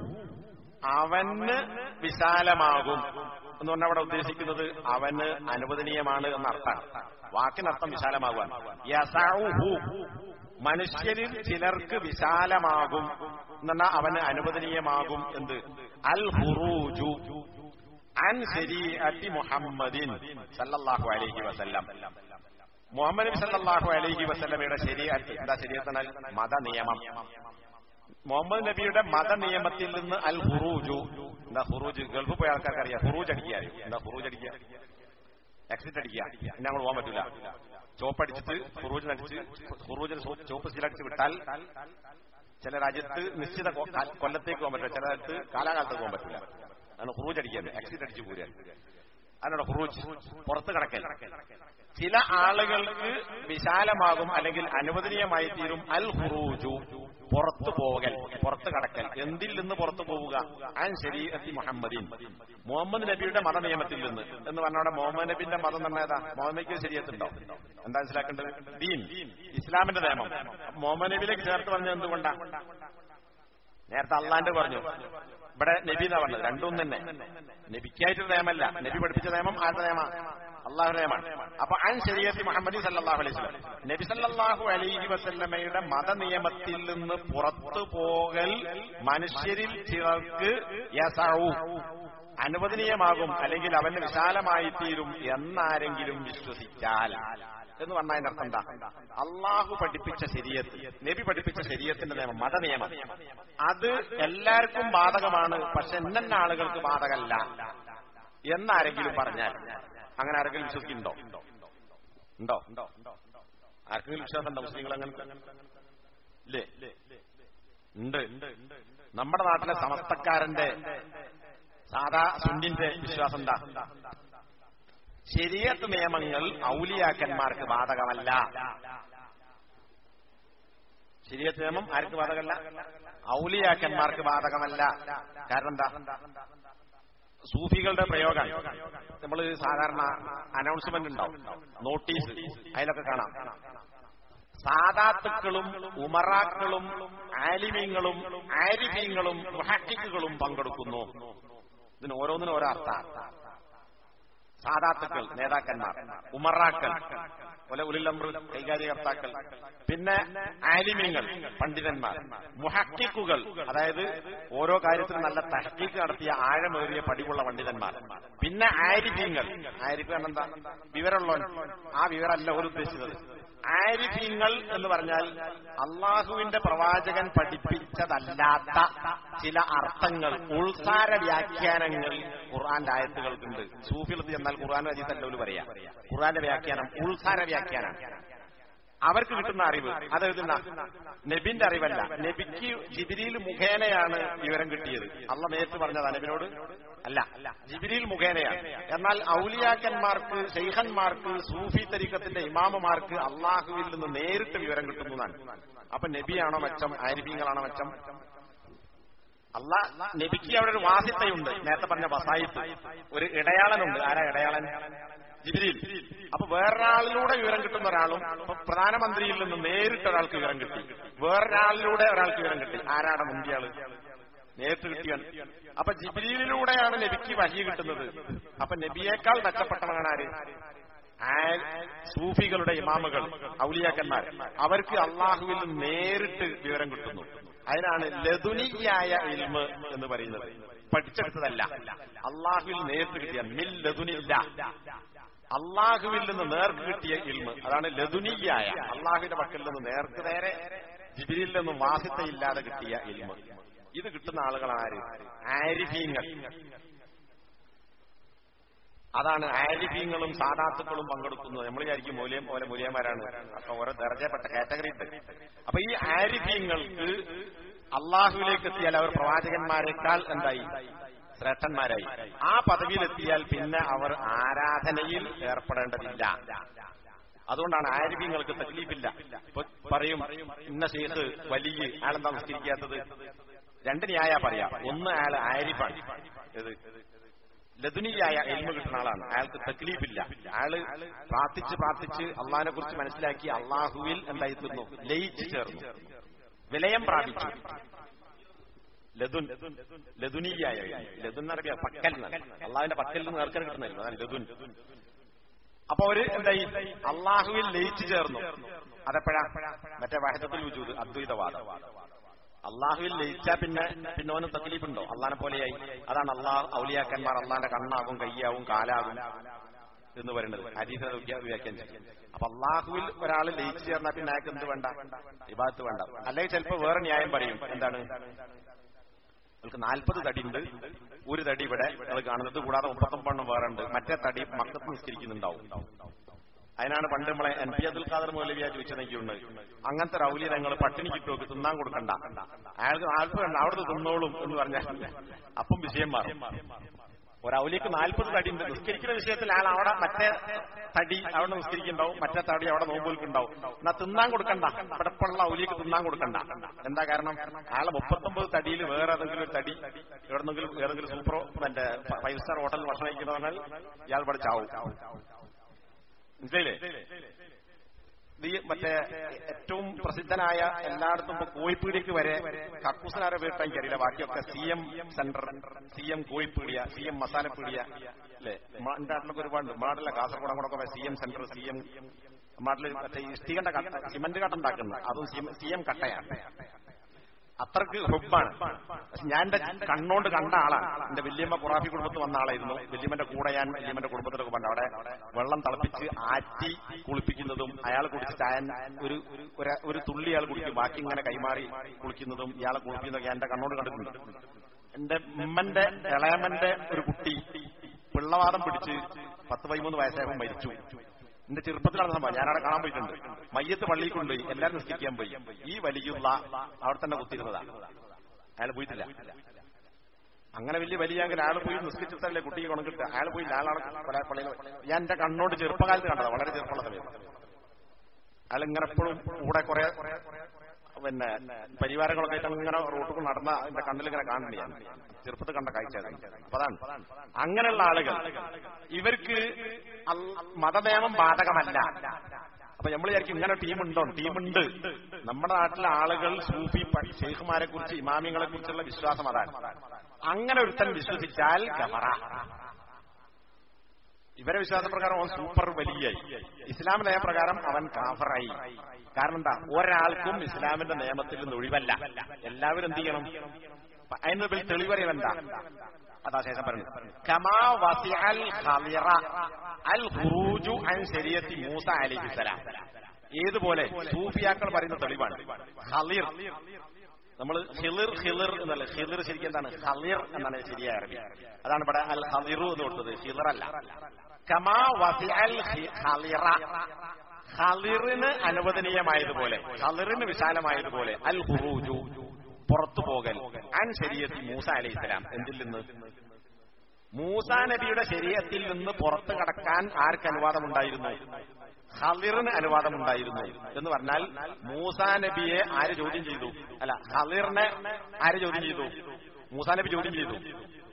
അവന് വിശാലമാകും എന്ന് പറഞ്ഞാൽ അവിടെ ഉദ്ദേശിക്കുന്നത് അവന് അനുവദനീയമാണ് എന്നർത്ഥം വാക്കിനർത്ഥം വിശാലമാകുവാൻ യസൗഹു മനുഷ്യരിൽ ചിലർക്ക് വിശാലമാകും എന്നാൽ അവന് അനുവദനീയമാകും എന്ത് അൽ ഹുറൂജു അൻ ശരീഅത്തി മുഹമ്മദിൻ സല്ലല്ലാഹു അലൈഹി വസല്ലം മുഹമ്മദ് നബി സല്ലല്ലാഹു അലൈഹി വസല്ലമയുടെ ശരീഅത്ത് എന്താ ശരീഅത്തെന്നാൽ മത നിയമം മുഹമ്മദ് നബിയുടെ മത നിയമത്തിൽ നിന്ന് അൽ ഹുറൂജു എന്താ ഹുറൂജ് ഗൾഫ് പോയ ആൾക്കാർക്ക് അറിയാം ഹുറൂജ് അടിക്കുക എന്താ ഹുറൂജ് അടിക്കുക എക്സിറ്റ് അടിക്കുക പിന്നെ നമ്മൾ പോകാൻ പറ്റില്ല ചോപ്പടിച്ചിട്ട് ഹുറൂജിനടിച്ച് ഹുറൂജിന് ചോപ്പ് സീലടിച്ച് വിട്ടാൽ ചില രാജ്യത്ത് നിശ്ചിത കൊല്ലത്തേക്ക് പോകാൻ പറ്റില്ല ചില രാജ്യത്ത് കാലാകാലത്തേക്ക് പോകാൻ പറ്റില്ല ആണ് ഹുറൂജ് അടിക്കാൻ എക്സിറ്റ് അടിച്ചു പോരാൻ അതിനാണ് ഹുറൂജ് പുറത്ത് കിടക്കൽ ചില ആളുകൾക്ക് വിശാലമാകും അല്ലെങ്കിൽ അനുവദനീയമായി തീരും അൽ ഹുറൂജു പുറത്തു പോകൽ പുറത്ത് കടക്കൽ എന്തിൽ നിന്ന് പുറത്തു പോവുക അൻ ശരീഅത്തി മുഹമ്മദീൻ മുഹമ്മദ് നബിയുടെ മതനിയമത്തിൽ നിന്ന് എന്ന് പറഞ്ഞാൽ മുഹമ്മദ് നബിന്റെ മതം തന്നെ ഏതാ മുഹമ്മദ് നബിക്ക് ശരീരത്തുണ്ടോ എന്താ മനസ്സിലാക്കേണ്ടത് ദീൻ ഇസ്ലാമിന്റെ നിയമം മുഹമ്മദ് നബിയിലേക്ക് ചേർത്ത് പറഞ്ഞത് എന്തുകൊണ്ടാ നേരത്തെ അള്ളാന്റെ പറഞ്ഞു ഇവിടെ നബി എന്നാ പറഞ്ഞത് രണ്ടും തന്നെ നബിക്കായിട്ടൊരു നിയമമല്ല നബി പഠിപ്പിച്ച നിയമം ആരുടെ നിയമം അള്ളാഹു നിയമമാണ് അപ്പൊ അൻ ശരീരത്തി മുഹമ്മദി സല്ലാഹു അലൈഹി സ്വലം നബി സല്ലാഹു അലൈഹി വസല്ലമയുടെ മതനിയമത്തിൽ നിന്ന് പുറത്തു പോകൽ മനുഷ്യരിൽ ചിലർക്ക് യസഉ അനുവദനീയമാകും അല്ലെങ്കിൽ അവന് വിശാലമായി തീരും എന്നാരെങ്കിലും വിശ്വസിച്ചാൽ എന്ന് പറഞ്ഞാൽ അതിന്റെ അർത്ഥം എന്താ അള്ളാഹു പഠിപ്പിച്ച ശരീരത്ത് നബി പഠിപ്പിച്ച ശരീരത്തിന്റെ നിയമം മതനിയമം അത് എല്ലാവർക്കും ബാധകമാണ് പക്ഷെ എന്നെ ആളുകൾക്ക് ബാധകല്ല എന്നാരെങ്കിലും പറഞ്ഞാൽ അങ്ങനെ ആരെങ്കിലും വിശ്വസിക്കുന്നുണ്ടോ ഉണ്ടോ ആർക്കെങ്കിലും വിശ്വാസം ഉണ്ടോ മുസ്ലിങ്ങൾ അങ്ങനെ ഇല്ലേ ഉണ്ട് നമ്മുടെ നാട്ടിലെ സമസ്തക്കാരന്റെ സാധാ സുന്നിന്റെ വിശ്വാസം എന്താ ശരിയത്ത് നിയമങ്ങൾ ഔലിയാക്കന്മാർക്ക് ബാധകമല്ല ശരിയത്ത് നിയമം ആർക്ക് ബാധകമല്ല ഔലിയാക്കന്മാർക്ക് ബാധകമല്ല കാരണം എന്താ സൂഫികളുടെ പ്രയോഗം നമ്മൾ സാധാരണ അനൗൺസ്മെന്റ് ഉണ്ടാവും നോട്ടീസ് അതിലൊക്കെ കാണാം സാദാത്തുക്കളും ഉമറാക്കളും ആലിമീങ്ങളും ആരിഫീങ്ങളും മുഹക്കിക്കുകളും പങ്കെടുക്കുന്നു ഇതിന് ഓരോന്നിനും ഓരോ അർത്ഥം സാദാത്തുക്കൾ നേതാക്കന്മാർ ഉമറാക്കൾ പോലെ ഉലിലംബ്ര കൈകാര്യകർത്താക്കൾ പിന്നെ ആലിമ്യങ്ങൾ പണ്ഡിതന്മാർ മുഹക്കിക്കുകൾ അതായത് ഓരോ കാര്യത്തിലും നല്ല തഹക്കീക്ക് നടത്തിയ ആഴമേറിയ പടിവുള്ള പണ്ഡിതന്മാർ പിന്നെ ആരിഫ്യങ്ങൾ ആരിഫ് എന്താ വിവരമുള്ളവൻ ആ വിവരമല്ല ഒരു ഉദ്ദേശിച്ചത് ആരിഫീങ്ങൾ എന്ന് പറഞ്ഞാൽ അള്ളാഹുവിന്റെ പ്രവാചകൻ പഠിപ്പിച്ചതല്ലാത്ത ചില അർത്ഥങ്ങൾ ഉൾസാര വ്യാഖ്യാനങ്ങൾ ഖുർആന്റെ ആയത്തുകൾക്കുണ്ട് സൂഫിലത്ത് എന്നാൽ ഖുർആൻ അജീത്തല്ല പറയാം ഖുർആന്റെ വ്യാഖ്യാനം ഉൾസാര വ്യാഖ്യാനം അവർക്ക് കിട്ടുന്ന അറിവ് അത് എഴുതുന്ന നബിന്റെ അറിവല്ല നബിക്ക് ജിബിരിയിൽ മുഖേനയാണ് വിവരം കിട്ടിയത് അള്ള നേരിട്ട് പറഞ്ഞതാ നബിനോട് അല്ല ജിബിരിയിൽ മുഖേനയാണ് എന്നാൽ ഔലിയാക്കന്മാർക്ക് ഷെയ്ഖന്മാർക്ക് സൂഫി തരീക്കത്തിന്റെ ഇമാമമാർക്ക് അള്ളാഹുവിൽ നിന്ന് നേരിട്ട് വിവരം കിട്ടുന്നതാണ് അപ്പൊ നബിയാണോ മെച്ചം ആരിഫീങ്ങളാണോ മെച്ചം അല്ല നബിക്ക് അവിടെ ഒരു വാസിത്തയുണ്ട് നേരത്തെ പറഞ്ഞ വസായിത്ത് ഒരു ഇടയാളനുണ്ട് ആരാ ഇടയാളൻ ജിബിരിൽ അപ്പൊ വേറൊരാളിലൂടെ വിവരം കിട്ടുന്ന ഒരാളും ഇപ്പൊ പ്രധാനമന്ത്രിയിൽ നിന്ന് നേരിട്ട് ഒരാൾക്ക് വിവരം കിട്ടി വേറൊരാളിലൂടെ ഒരാൾക്ക് വിവരം കിട്ടി ആരാണ് മുന്തിയാള് നേരിട്ട് കിട്ടിയാൽ അപ്പൊ ജിബിരിയിലൂടെയാണ് നബിക്ക് വഹി കിട്ടുന്നത് അപ്പൊ നബിയേക്കാൾ മെച്ചപ്പെട്ടവനാണ് ആര് ആ- സൂഫികളുടെ ഇമാമുകൾ ഔലിയാക്കന്മാർ അവർക്ക് അള്ളാഹുവിൽ നിന്ന് നേരിട്ട് വിവരം കിട്ടുന്നു അതിനാണ് ലതുനിയായ ഇൽമ് എന്ന് പറയുന്നത് പഠിച്ചെടുത്തതല്ല അള്ളാഹുവിൽ നേരിട്ട് കിട്ടിയ മിൽ ലതുനില്ല അള്ളാഹുവിൽ നിന്ന് നേർക്ക് കിട്ടിയ ഇൽമ് അതാണ് ലതുനിയായ അള്ളാഹുവിന്റെ പക്കൽ നിന്ന് നേർക്ക് നേരെ ജിബിരിൽ നിന്നും വാസിത്തയില്ലാതെ കിട്ടിയ ഇൽമ് ഇത് കിട്ടുന്ന ആളുകളാണ് ആര് ആരിഫീങ്ങൾ അതാണ് ആരിഫീങ്ങളും സാദാത്തുക്കളും പങ്കെടുക്കുന്നത് നമ്മൾ വിചാരിക്കും മൂല്യം പോലെ മൂല്യന്മാരാണ് അപ്പൊ ഓരോ ദർജപ്പെട്ട കാറ്റഗറി ഉണ്ട് അപ്പൊ ഈ ആരിഫീങ്ങൾക്ക് അള്ളാഹുവിലേക്ക് എത്തിയാൽ അവർ പ്രവാചകന്മാരെക്കാൾ എന്തായി ശ്രേഷ്ഠന്മാരായി ആ പദവിയിലെത്തിയാൽ പിന്നെ അവർ ആരാധനയിൽ ഏർപ്പെടേണ്ടതില്ല അതുകൊണ്ടാണ് ആരിഫീങ്ങൾക്ക് തക്ലീഫില്ല ഇപ്പൊ പറയും ഇന്ന ശേഖ് വലിയ ആളെന്താ നിസ്കരിക്കാത്തത് രണ്ട് ന്യായ പറയാം ഒന്ന് അയാൾ ആരിഫാണ് ഇത് ലതുനിയായ എൽമ കിട്ടുന്ന ആളാണ് അയാൾക്ക് തക്ലീഫില്ല അയാള് പ്രാർത്ഥിച്ച് പ്രാർത്ഥിച്ച് അള്ളാഹിനെ കുറിച്ച് മനസ്സിലാക്കി അള്ളാഹുവിൽ എന്തായി തീർന്നു ലയിച്ചു ചേർന്നു വിലയം പ്രാപിച്ചു ലതുൻ ലതുനിയായ ലതുൻ എന്നറിയാം പക്കൽ അള്ളാഹിന്റെ പക്കൽ നിന്ന് നേർക്കാൻ കിട്ടുന്നില്ല അതാണ് ലതുൻ അപ്പൊ അവര് എന്തായി അള്ളാഹുവിൽ ലയിച്ചു ചേർന്നു അതെപ്പോഴാ മറ്റേ വാഹനത്തിൽ വജൂദ് അദ്വൈതവാദം അള്ളാഹുവിൽ ലയിച്ചാ പിന്നെ പിന്നെ ഓന് തക്ലീഫുണ്ടോ അള്ളാനെ പോലെയായി അതാണ് അള്ളാഹ് ഔലിയാക്കന്മാർ അള്ളാന്റെ കണ്ണാകും കയ്യാവും കാലാകും എന്ന് പറയുന്നത് ഹരീത വ്യാഖ്യാനിച്ചു അപ്പൊ അള്ളാഹുവിൽ ഒരാൾ ലയിച്ചു ചേർന്നാൽ പിന്നെ അയാൾക്ക് എന്ത് വേണ്ട ഇബാദത്ത് വേണ്ട അല്ലെങ്കിൽ ചിലപ്പോ വേറെ ന്യായം പറയും എന്താണ് അവൾക്ക് നാൽപ്പത് തടി ഉണ്ട് ഒരു തടി ഇവിടെ അത് കാണുന്നത് കൂടാതെ മുപ്പത്തൊമ്പണ്ണം വേറെ ഉണ്ട് മറ്റേ തടി മക്കത്ത് നിസ്കരിക്കുന്നുണ്ടാവും അതിനാണ് പണ്ട് നമ്മളെ എൻ പി അബ്ദുൽ ഖാദർ മൗലവിയ ചോദിച്ചതെനിക്കുണ്ട് അങ്ങനത്തെ റൗലി ഞങ്ങൾ പട്ടിണി കിട്ടുമൊക്കെ തിന്നാൻ കൊടുക്കണ്ട അയാൾക്ക് നാൽപ്പത് ഉണ്ട് അവിടുത്തെ തിന്നോളും എന്ന് പറഞ്ഞാൽ അപ്പം വിഷയം മാറും ഒരൗലിക്ക് നാൽപ്പത് തടി ഉണ്ട് നിസ്കരിക്കുന്ന വിഷയത്തിൽ അയാൾ അവിടെ മറ്റേ തടി അവിടെ നിസ്കരിക്കുന്നുണ്ടാവും മറ്റേ തടി അവിടെ നോമ്പുകൾക്കുണ്ടാവും എന്നാ തിന്നാൻ കൊടുക്കണ്ട ഇവിടെ ഉള്ള ഔലിക്ക് തിന്നാൻ കൊടുക്കണ്ട എന്താ കാരണം അയാളെ മുപ്പത്തൊമ്പത് തടിയിൽ വേറെ ഏതെങ്കിലും ഒരു തടി എവിടെന്നെങ്കിലും ഏതെങ്കിലും സൂപ്പറോ മറ്റേ ഫൈവ് സ്റ്റാർ ഹോട്ടലിൽ ഭക്ഷണം കഴിക്കുന്ന പറഞ്ഞാൽ ഇയാൾ ഇവിടെ ചാവും മനസ്സിലായില്ലേ ഇത് ഈ മറ്റേ ഏറ്റവും പ്രസിദ്ധനായ എല്ലായിടത്തും ഇപ്പൊ കോഴിപ്പീടിക്ക് വരെ കക്കൂസനാരെ വീട്ടാൻ എനിക്കറിയില്ല ബാക്കിയൊക്കെ C M centre C M കോഴിപ്പീടിയ സി എം മസാലപ്പീടിയ അല്ലെ എന്റെ നാട്ടിലൊക്കെ ഒരുപാട് നാട്ടിലെ കാസർഗോഡ് അങ്ങോട്ടൊക്കെ C M centre C M നാട്ടിൽ മറ്റേ ഇഷ്ടികന്റെ കട്ട സിമന്റ് കട്ട ഉണ്ടാക്കുന്നത് അതും സി എം കട്ടയാണ് അത്രക്ക് ഹുബാണ് പക്ഷെ ഞാൻ എന്റെ കണ്ണോണ്ട് കണ്ട ആളാണ് എന്റെ വല്യമ്മ ഖുറാഫി കുടുംബത്തിൽ വന്ന ആളായിരുന്നു വല്യമ്മന്റെ കൂടെ ഞാൻ വല്യമ്മന്റെ കുടുംബത്തിലൊക്കെ പണ്ട് അവിടെ വെള്ളം തിളപ്പിച്ച് ആറ്റി കുളിപ്പിക്കുന്നതും അയാൾ കുടിച്ച് ചായൻ ഒരു ഒരു- ഒരു തുള്ളി അയാൾ കുടിക്കും ബാക്കി ഇങ്ങനെ കൈമാറി കുളിക്കുന്നതും ഇയാളെ കുളിക്കുന്നതൊക്കെ ഞാൻ എന്റെ കണ്ണോട് കണ്ടിട്ടുണ്ട് എന്റെ ഉമ്മന്റെ ഇളയമന്റെ ഒരു കുട്ടി പിള്ളവാദം പിടിച്ച് പത്ത് പതിമൂന്ന് വയസ്സായപ്പോൾ മരിച്ചു എന്റെ ചെറുപ്പത്തിലാണ് സംഭവം ഞാനവിടെ കാണാൻ പോയിട്ടുണ്ട് മയ്യത്ത് പള്ളിയിൽ കൊണ്ടുപോയി എല്ലാവരും നിസ്കരിക്കാൻ പോയി ഈ വലിയുള്ള അവിടെ തന്നെ കുത്തിയിരുന്നതാണ് അയാൾ പോയിട്ടില്ല അങ്ങനെ വലിയ വലിയെങ്കിൽ അയാൾ പോയി നിസ്കരിച്ചിട്ടല്ലേ കുട്ടിക്ക് കൊണക്കിട്ട് അയാൾ പോയി ആളാണ് പല പള്ളിയിൽ ഞാൻ എന്റെ കണ്ണോട് ചെറുപ്പകാലത്ത് കണ്ടത് വളരെ ചെറുപ്പമുള്ള സമയത്ത് അയാൾ ഇങ്ങനെ എപ്പോഴും കൂടെ കുറെ പിന്നെ പരിവാരങ്ങളൊക്കെ ആയിട്ട് ഇങ്ങനെ റോട്ടിൽ നടന്ന എന്റെ കണ്ണിൽ ഇങ്ങനെ കാണുന്നുണ്ട് ഞാൻ ചെറുപ്പത്തിൽ കണ്ട കാഴ്ച അത്. അപ്പൊ അതാണ് അങ്ങനെയുള്ള ആളുകൾ ഇവർക്ക് അൽ- മതനിയമം ബാധകമല്ല അപ്പൊ നമ്മൾ വിചാരിക്കും ഇങ്ങനെ ടീമുണ്ടോ ടീമുണ്ട് നമ്മുടെ നാട്ടിലെ ആളുകൾ സൂഫി പ- ഷെയ്ഖുമാരെ കുറിച്ച് ഇമാമിങ്ങളെ കുറിച്ചുള്ള വിശ്വാസം അതാണ് അങ്ങനെ ഒരുത്തൻ വിശ്വസിച്ചാൽ ഗമറ ഇവരെ വിശ്വാസപ്രകാരം അവൻ സൂപ്പർ വലിയായി ഇസ്ലാം നയപ്രകാരം അവൻ കാഫറായി കാരണം എന്താ ഒരാൾക്കും ഇസ്ലാമിന്റെ നിയമത്തിൽ നിന്ന് ഒഴിവല്ല എല്ലാവരും എന്ത് ചെയ്യണം അപ്പൊ അതിന് വലിയ തെളിവറിയാൻ എന്താ അതാ ശേഷം പറഞ്ഞു കമാ വസിഅൽ ഖലിറ അൽ ഖുറൂജു അൻ ശരീഅത്തി മൂസ അലൈഹിസ്സലാം ഏതുപോലെ സൂഫിയാക്കൾ പറയുന്ന തെളിവാണ് ഖലിർ നമ്മൾ ഹിളിർ ഹിളിർ എന്നല്ല ഹിളിർ ശരിക്കും എന്താണ് ഹലിർ എന്നാണ് ശരിയായ അറബി അതാണ് ഇവിടെ അൽ ഹലിറു എന്ന് കൊടുത്തത് ഹിളിർ അല്ല കമാ വസി അൽ ഹലിറ ഹലിറിന് അനുവദനീയമായതുപോലെ ഹലിറിന് വിശാലമായതുപോലെ അൽ ഹുറൂജു പുറത്തു പോകൽ അൻ ശരീരത്തിൽ മൂസ അലൈഹി സ്വലാം എന്തിൽ നിന്ന് മൂസാ നബിയുടെ ശരീരത്തിൽ നിന്ന് പുറത്തു കടക്കാൻ ആർക്ക് അനുവാദമുണ്ടായിരുന്നു ഹലിറിന് അനുവാദമുണ്ടായിരുന്നു എന്ന് പറഞ്ഞാൽ മൂസാ നബിയെ ആര് ചോദ്യം ചെയ്തു അല്ല ഹലിറിനെ ആര് ചോദ്യം ചെയ്തു മൂസാനബി ചോദ്യം ചെയ്തു